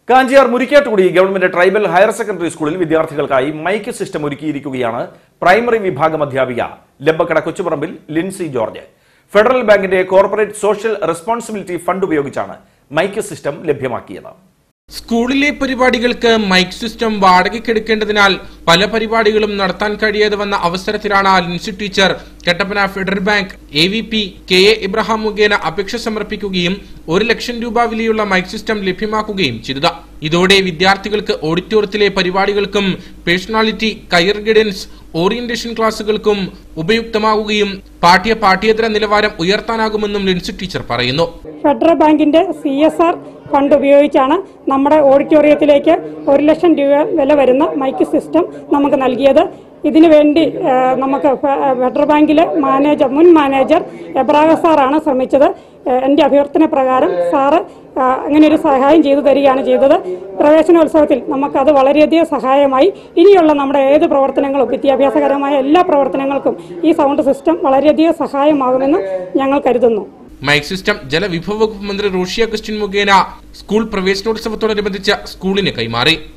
Kanchiyar Murikkattukudy government tribal higher secondary സ്കൂളിൽ വിദ്യാർത്ഥികൾക്കായി mike system ഒരുക്കിയിരിക്കുകയാണ് പ്രൈമറി വിഭാഗം അധ്യാപിക ലബ്ബക്കട കൊച്ചുപറമ്പിൽ ലിൻസി ജോർജ് ഫെഡറൽ ബാങ്കിന്റെ കോർപ്പറേറ്റ് സോഷ്യൽ റെസ്പോൺസിബിലിറ്റി ഫണ്ട് ഉപയോഗിച്ചാണ് മൈക്ക് സിസ്റ്റം ലഭ്യമാക്കിയത് സ്കൂളിലെ പരിപാടികൾക്ക് മൈക്ക് സിസ്റ്റം വാടകയ്ക്കെടുക്കേണ്ടതിനാൽ പല പരിപാടികളും നടത്താൻ കഴിയാതെ വന്ന അവസരത്തിലാണ് Lincy teacher Kattappana federal bank A V P K A Ibrahim മുഖേന അപേക്ഷ സമർപ്പിക്കുകയും ഒരു ലക്ഷം രൂപ വിലയുള്ള മൈക്ക് സിസ്റ്റം ലഭ്യമാക്കുകയും ചെയ്തത് ഇതോടെ വിദ്യാർത്ഥികൾക്ക് ഓഡിറ്റോറിയത്തിലെ പരിപാടികൾക്കും പേഴ്സണാലിറ്റി കരിയർ ഗൈഡൻസ് ഓറിയന്റേഷൻ ക്ലാസുകൾക്കും ഉപയുക്തമാവുകയും പാഠ്യ പാഠ്യേതര നിലവാരം ഉയർത്താനാകുമെന്നും ലിൻസി ടീച്ചർ പറയുന്നു ഫെഡറൽ ബാങ്കിന്റെ സി എസ് ആർ ഫണ്ട് ഉപയോഗിച്ചാണ് നമ്മുടെ ഓഡിറ്റോറിയത്തിലേക്ക് ഒരു ലക്ഷം രൂപ വില വരുന്ന മൈക്ക് സിസ്റ്റം നമുക്ക് നൽകിയത് ഇതിനു വേണ്ടി ആ, നമുക്ക് ഫെ- ഫെഡറൽ ബാങ്കിലെ മാനേജർ മുൻ മാനേജർ എബ്രാഹ സാറാണ് ശ്രമിച്ചത് ആ, എൻ്റെ അഭ്യർത്ഥന പ്രകാരം സാറ് ആ, അങ്ങനെ ഒരു സഹായം ചെയ്തു തരികയാണ് ചെയ്തത് പ്രവേശനോത്സവത്തിൽ നമുക്കത് വളരെയധികം സഹായമായി ഇനിയുള്ള നമ്മുടെ ഏത് പ്രവർത്തനങ്ങളും വിദ്യാഭ്യാസകരമായ എല്ലാ പ്രവർത്തനങ്ങൾക്കും ഈ സൗണ്ട് സിസ്റ്റം വളരെയധികം സഹായമാകുമെന്ന് ഞങ്ങൾ കരുതുന്നു മൈക്ക് സിസ്റ്റം ജലവിഭവ വകുപ്പ് മന്ത്രി റോഷി അഗസ്റ്റിൻ മുഖേന സ്കൂൾ പ്രവേശനോത്സവത്തോടനുബന്ധിച്ച് സ്കൂളിന് കൈമാറി